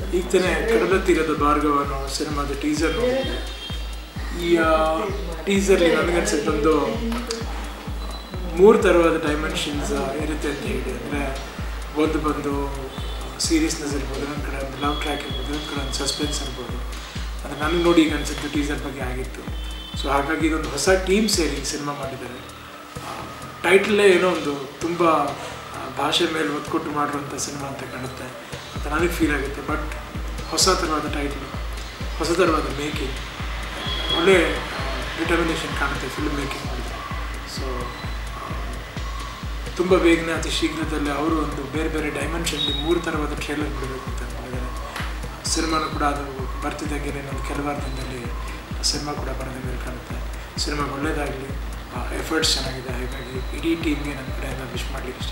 ಈಗ ತಾನೇ ಕಡಲ ತೀರದ ಭಾರ್ಗವ ಅನ್ನೋ ಸಿನಿಮಾದ ಟೀಸರ್ ನೋಡಿದ್ದೆ ಈ ಟೀಸರ್ಲಿ ನನಗನ್ಸುತ್ತೆ ಒಂದು ಮೂರು ಥರವಾದ ಡೈಮೆನ್ಷನ್ಸ್ ಇರುತ್ತೆ ಅಂತ ಹೇಳಿ ಅಂದರೆ ಒಂದು ಬಂದು ಸೀರಿಯಸ್ನೆಸ್ ಇರ್ಬೋದು ನನ್ನ ಕಡೆ ಒಂದು ಲವ್ ಟ್ರ್ಯಾಕ್ ಇರ್ಬೋದು ನನ್ನ ಕಡೆ ಒಂದು ಸಸ್ಪೆನ್ಸ್ ಇರ್ಬೋದು ಅದು ನನಗೆ ನೋಡಿ ಈಗ ಅನಿಸುತ್ತೆ ಟೀಸರ್ ಬಗ್ಗೆ ಆಗಿತ್ತು ಸೊ ಹಾಗಾಗಿ ಇದೊಂದು ಹೊಸ ಟೀಮ್ ಸೇರಿ ಸಿನಿಮಾ ಮಾಡಿದ್ದಾರೆ ಟೈಟಲ್ಲೇ ಏನೋ ಒಂದು ತುಂಬ ಆ, ಭಾಷೆ ಮೇಲೆ ಒತ್ತು ಕೊಟ್ಟು ಮಾಡಿರುವಂಥ ಸಿನಿಮಾ ಅಂತ ಕಾಣುತ್ತೆ ಅಂತ ನನಗೆ ಫೀಲ್ ಆಗುತ್ತೆ ಬಟ್ ಹೊಸ ಥರವಾದ ಟೈಟ್ಲು ಹೊಸ ಥರವಾದ ಮೇಕಿಂಗ್ ಒಳ್ಳೆ ಡಿಟರ್ಮಿನೇಷನ್ ಕಾಣುತ್ತೆ ಫಿಲ್ಮ್ ಮೇಕಿಂಗ್ ಮಾಡಿದ್ರೆ ಸೊ ತುಂಬ ಬೇಗನೆ ಅತಿ ಶೀಘ್ರದಲ್ಲೇ ಅವರು ಒಂದು ಬೇರೆ ಬೇರೆ ಡೈಮೆನ್ಷನ್ಲಿ ಮೂರು ಥರವಾದ ಟ್ರೇಲರ್ ಬಿಡಬೇಕು ಅಂತ ಮಾಡಿದ್ದಾರೆ ಸಿನಿಮಾನು ಕೂಡ ಅದು ಬರ್ತಿದ್ದಂಗೆ ಒಂದು ಕೆಲವಾರು ದಿನದಲ್ಲಿ ಸಿನಿಮಾ ಕೂಡ ಬರೋದ ಮೇಲೆ ಕಾಣುತ್ತೆ ಸಿನಿಮಾ ಒಳ್ಳೆಯದಾಗಲಿ ಎಫರ್ಟ್ಸ್ ಚೆನ್ನಾಗಿದೆ ಹಾಗಾಗಿ ಇಡೀ ಟೀಮ್ಗೆ ನನ್ನ ಕಡೆಯಿಂದ ವಿಶ್ ಮಾಡಲಿಕ್ಕೆ